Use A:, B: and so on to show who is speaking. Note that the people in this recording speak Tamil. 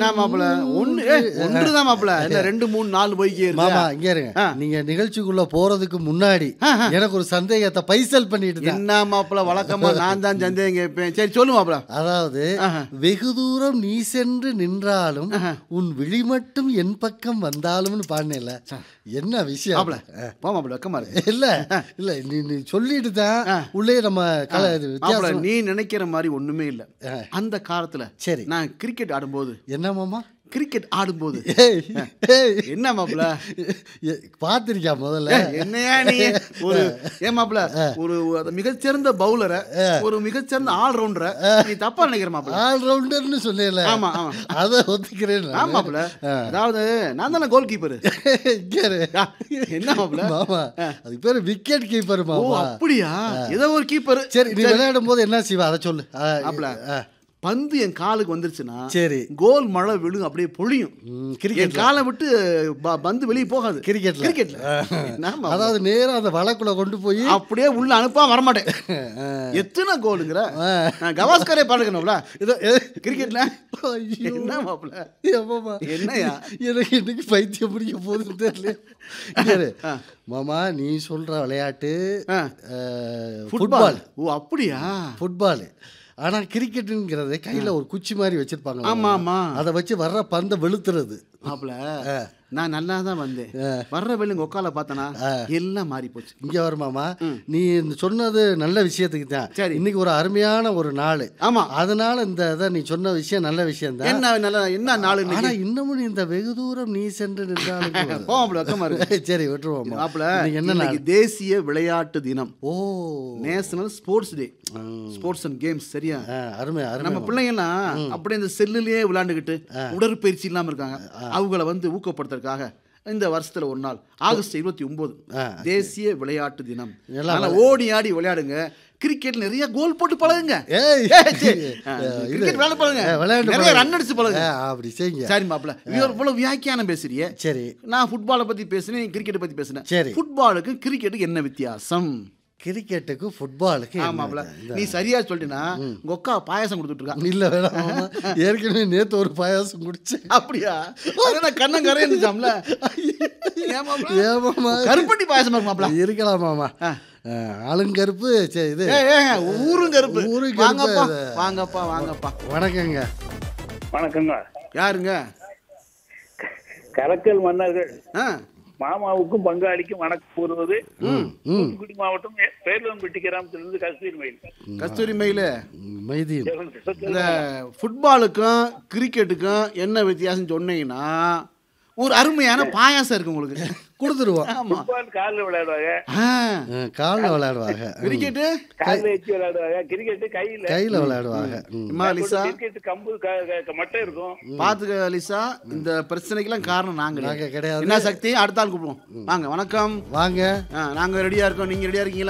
A: என்ன மாப்பிள ஒன்று ஒன்று தான் மாப்பிள என்ன ரெண்டு மூணு நாலு போய்க்கே
B: மாமா
A: இருக்கு
B: இங்க இருங்க
A: ஆ.
B: நீங்க நிகழ்ச்சிக்குள்ள போறதுக்கு முன்னாடி எனக்கு ஒரு சந்தேகத்தை பைசல் பண்ணிட்டு தான்
A: என்ன மாப்பிள வழக்கமா நான் தான் சந்தேகம் கேட்பேன் சரி சொல்லு மாப்பிள
B: அதாவது
A: ஆஹா.
B: வெகு தூரம் நீ சென்று நின்றாலும் உன் விழி மட்டும் என் பக்கம் வந்தாலும்னு பாடினேல என்ன விஷயம்
A: மாப்பிள போ மாப்பிள வெக்கமா இருக்கு
B: இல்ல இல்ல நீ நீ சொல்லிட்டு தான் உள்ளே நம்ம கல இது
A: மாப்பிள
B: வித்தியாசம்
A: நீ நினைக்கிற மாதிரி ஒண்ணுமே இல்ல அந்த காலத்துல
B: சரி
A: நான் கிரிக்கெட் ஆடும்போது
B: என்ன மாமா
A: கிரிக்கெட் ஆடும்போது
B: ஏய் ஏய்
A: என்ன மாப்பிள
B: ஏ, பார்த்திருக்கியா முதல்ல
A: என்னையா நீ ஒரு ஏன் மாப்பிள ஒரு ஒரு மிகச்சிறந்த பவுலரை ஒரு மிகச்சிறந்த ஆல்ரவுண்டரை நீ தப்பா நினைக்கிற மாப்பிள
B: ஆல்ரவுண்டர்னு சொன்னேல
A: ஆமா ஆமா
B: அதை ஒத்துக்கிறேன் நானு.
A: ஆமாப்ல அதாவது நான் தானே கோல் கீப்பர்
B: இங்க இரு.
A: என்ன மாப்பிள
B: மாமா அதுக்கு பேரு விக்கெட் கீப்பர்
A: ஓ
B: மாமா
A: அப்படியா ஏதோ ஒரு கீப்பர்
B: சரி நீ விளையாடும் போது என்ன செய்வா அதை சொல்லு ஆ,
A: மாப்பிள
B: ஆ,
A: பந்து என் காலுக்கு வந்துருச்சுன்னா
B: சரி
A: கோல் மழை விழும் அப்படியே பொழியும்
B: ம்,
A: என்
B: கிரிக்கெட்
A: காலை விட்டு ப- பந்து வெளியே போகாது
B: கிரிக்கெட்ல
A: கிரிக்கெட்ல என்ன மாப்பிள?
B: அதாவது நேரா அந்த வழக்குள்ள கொண்டு போய்
A: அப்படியே உள்ள அனுப்பாம வரமாட்டேன் எத்தனை கோலுங்கிற நான் கவாஸ்கரே பாடுக்கணும்ல
B: இதோ, ஏ,
A: கிரிக்கெட்ல
B: ஐயோ.
A: என்ன மாப்பிள
B: ஏம்மாமா?
A: என்னய்யா?
B: எனக்கு இன்னைக்கு பைத்தியம் பிடிக்க போகுதுன்னு தெரியல இங்க இரு. மாமா நீ சொல்ற விளையாட்டு
A: ஆ.
B: அஹ்,
A: ஃபுட்பால்
B: ஃபுட்பால்
A: ஓ அப்படியா
B: ஃபுட்பால் ஆனா கிரிக்கெட்டுங்கிறத கையில ஒரு குச்சி மாதிரி வச்சிருப்பாங்க
A: ஆமா ஆமா
B: அதை வச்சு வர்ற பந்தை வெளுத்துறது
A: மாப்பிள நான் நல்லா தான் வந்தேன் வர்ற வெளி உங்க உக்கால பார்த்தனா எல்லாம் மாறி போச்சு
B: இங்க வர மாமா நீ இந்த சொன்னது நல்ல விஷயத்துக்கு தான்
A: சரி.
B: இன்னைக்கு ஒரு அருமையான ஒரு நாள்
A: ஆமா
B: அதனால இந்த இதை நீ சொன்ன விஷயம் நல்ல விஷயம் தான்
A: என்ன நல்ல என்ன நாள்
B: ஆனா இன்னமும் நீ இந்த வெகு தூரம் நீ சென்று நின்றாலும் கூட-
A: போவாப்ல வெக்கமா இருக்கு
B: சரி விட்டுருவோம்
A: மாப்பிள
B: இன்னைக்கு என்ன நாள்
A: இன்னைக்கு தேசிய விளையாட்டு தினம்
B: ஓ
A: national sports day sports and games சரியா
B: ஆ, அருமை அருமை
A: நம்ம பிள்ளைங்கலாம் அப்படியே இந்த செல்லுலயே விளையாண்டுக்கிட்டு உடற்பயிற்சி இல்லாம இருக்காங்க அவங்கள வந்து ஊக்கப்படுத்துறதுக்காக இந்த வருஷத்துல ஒரு நாள் ஆகஸ்ட் இருபத்தி ஒன்பது தேசிய விளையாட்டு தினம்
B: எல்லாம்
A: அதனால ஓடி ஆடி விளையாடுங்க கிரிக்கெட் நிறைய கோல் போட்டு பழகுங்க
B: ஏய்
A: ஏய், சரி. ஆ, கிரிக்கெட் விளையாட பழகுங்க
B: ஆ, விளையாண்டு
A: நிறைய
B: பழகு.
A: ரன் அடிச்சு பழகுங்க
B: ஆ, அப்படி செய்யுங்க
A: சரி மாப்பிள இவ்வளவு வியாக்கியானம் பேசுறியே
B: சரி
A: நான் ஃபுட்பாலை பத்தி பேசுனேன் கிரிக்கெட்டை பத்தி பேசுனேன்
B: சரி.
A: ஃபுட்பாலுக்கு கிரிக்கெட்டுக்கு என்ன வித்தியாசம்
B: கிரிக்கெட்டுக்கு ஃபுட்பாலுக்கு என்ன
A: ஆமாப்ல
B: இது?
A: நீ சரியா சொல்லிட்டீன்னா உங்க அக்கா பாயாசம் கொடுத்துட்டு இருக்கா
B: இல்ல வேணாம் மாமா. ஏற்கனவே நேத்து ஒரு பாயாசம் குடிச்சேன்
A: அப்படியா அதான் கண்ணம் கரையா இருந்துச்சாம்ல ஏன் மாப்ள?
B: ஏமாமா
A: கருப்பட்டி பாயாசம் இருக்கு மாப்ள
B: இருக்கலாம் மாமா ஆ, ஆளுங்கருப்பு சரி இது
A: ஏய், ஏய், ஊரும் கருப்பு
B: ஊரும் கருப்பு
A: வாங்கப்பா
B: அது.
A: வாங்கப்பா வாங்கப்பா
B: வணக்கங்க
C: வணக்கங்க
A: யாருங்க
C: கரக்கல் மன்னர்கள்
A: ஆ
C: மாமாவுக்கும் பங்காளிக்கும் வணக்கம் கூறுவது
B: ம்
C: தூத்துக்குடி மாவட்டம் பேர்லம்பட்டி கிராமத்திலிருந்து கஸ்தூரி மயில்
A: கஸ்தூரி மயிலு
B: மைதி
A: இந்த ஃபுட்பாலுக்கும் கிரிக்கெட்டுக்கும் என்ன வித்தியாசம் சொன்னீங்கன்னா ஒரு அருமையான பாயாசம் இருக்கு உங்களுக்கு
B: கொடுத்துருவோம்
A: ஆமா
C: ஃபுட்பால் காலில் விளையாடுவாங்க
A: ஆ,
B: ஆ, கால்ல விளையாடுவாங்க
A: கிரிக்கெட்டு
C: காலில் வச்சு விளையாடுவாங்க கிரிக்கெட் கையில
B: கையில விளையாடுவாங்க ம்.
A: அம்மா லிசா
C: கிரிக்கெட் கம்பு க- க- மட்டை இருக்கும்
A: பாத்துக்க லிசா இந்த பிரச்சனைக்கெல்லாம் காரணம் நாங்க
B: நாங்க கிடையாது.
A: என்ன சக்தி அடுத்த ஆள் கூப்பிடுவோம் வாங்க வணக்கம்
B: வாங்க
A: ஆ, நாங்க ரெடியா இருக்கோம் நீங்க ரெடியா இருக்கீங்களா